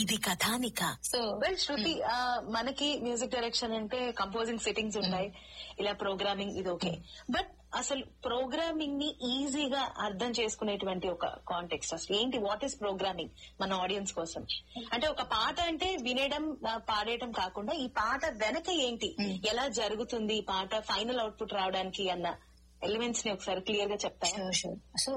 ఇది కథానిక so well Shruti ఆ, మనకి మ్యూజిక్ డైరెక్షన్ అంటే కంపోజింగ్ సెట్టింగ్స్ ఉంటాయి ఇలా ప్రోగ్రామింగ్ ఇది ఓకే బట్ అసలు ప్రోగ్రామింగ్ ని ఈజీగా అర్థం చేసుకునేటువంటి ఒక కాంటెక్స్ట్ అసలు ఏంటి వాట్ ఈస్ ప్రోగ్రామింగ్ మన ఆడియన్స్ కోసం అంటే ఒక పాట అంటే వినడం ఆ, పాడేయటం కాకుండా ఈ పాట వెనక ఏంటి ఎలా జరుగుతుంది ఈ పాట ఫైనల్ అవుట్పుట్ రావడానికి అన్న ఎలిమెంట్స్ ని ఒకసారి క్లియర్ గా చెప్తారా షూర్ షూర్ సో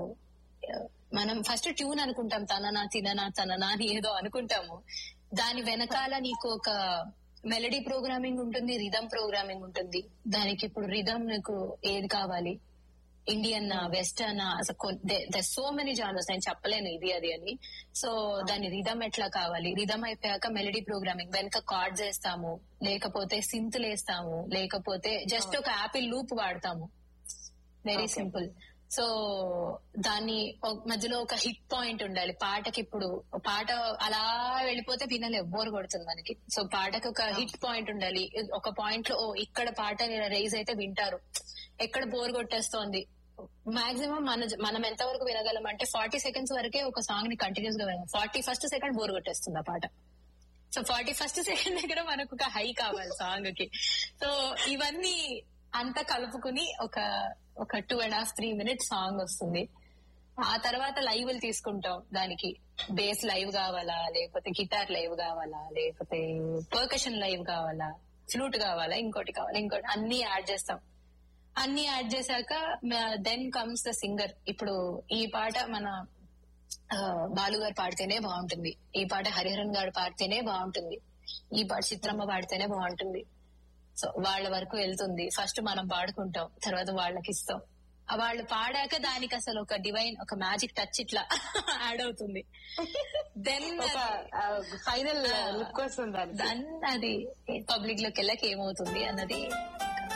మనం ఫస్ట్ ట్యూన్ అనుకుంటాం తననా తిననా తననా అని ఏదో అనుకుంటాము దాని వెనకాల నీకు ఒక మెలడీ ప్రోగ్రామింగ్ ఉంటుంది రిధమ్ ప్రోగ్రామింగ్ ఉంటుంది దానికి ఇప్పుడు రిధమ్ నీకు ఏది కావాలి ఇండియన్ వెస్టర్న్ అసలు సో మెనీ జానర్స్ నేను చెప్పలేను ఇది అది అని సో దాని రిధమ్ ఎట్లా కావాలి రిధమ్ అయిపోయాక మెలడీ ప్రోగ్రామింగ్ వెనక కార్డ్స్ వేస్తాము లేకపోతే సింతులు వేస్తాము లేకపోతే జస్ట్ ఒక యాపిల్ లూప్ వాడతాము వెరీ సింపుల్ సో దాన్ని ఒక- మధ్యలో ఒక హిట్ పాయింట్ ఉండాలి పాటకి ఇప్పుడు పాట అలా వెళ్ళిపోతే వినలేవు బోర్ కొడుతుంది మనకి సో పాటకి ఒక హిట్ పాయింట్ ఉండాలి ఒక పాయింట్ లో ఓ ఇక్కడ పాట రైజ్ అయితే వింటారు ఎక్కడ బోర్ కొట్టేస్తోంది మాక్సిమం మన మనం ఎంత వరకు వినగలం అంటే ఫార్టీ సెకండ్స్ వరకే ఒక సాంగ్ ని కంటిన్యూస్ గా వినగలం ఫార్టీ ఫస్ట్ సెకండ్ బోర్ కొట్టేస్తుంది ఆ పాట సో ఫార్టీ ఫస్ట్ సెకండ్ దగ్గర మనకు ఒక హై కావాలి సాంగ్ కి సో ఇవన్నీ అంతా కలుపుకుని ఒక ఒక two and half three minutes song వస్తుంది ఆ తర్వాత లైవ్ తీసుకుంటాం దానికి బేస్ లైవ్ కావాలా లేకపోతే గిటార్ లైవ్ కావాలా లేకపోతే పర్కషన్ లైవ్ కావాలా ఫ్లూట్ కావాలా ఇంకోటి కావాలా ఇంకోటి అన్ని యాడ్ చేస్తాం అన్ని యాడ్ చేశాక దెన్ కమ్స్ ద సింగర్ ఇప్పుడు ఈ పాట మన ఆ, బాలు గారు పాడితేనే బాగుంటుంది ఈ పాట హరిహరన్ గారు పాడితేనే బాగుంటుంది ఈ పాట చిత్రమ్మ పాడితేనే బాగుంటుంది సో వాళ్ళ వరకు వెళ్తుంది ఫస్ట్ మనం పాడుకుంటాం తర్వాత వాళ్ళకి ఇస్తాం ఆ వాళ్ళు పాడాక దానికి అసలు ఒక డివైన్ ఒక మ్యాజిక్ టచ్ ఇట్లా యాడ్ అవుతుంది దెన్ ఒక ఫైనల్ లుక్ వస్తుంది దానికి. దన్ అది పబ్లిక్ లోకి వెళ్ళక ఏమవుతుంది అన్నది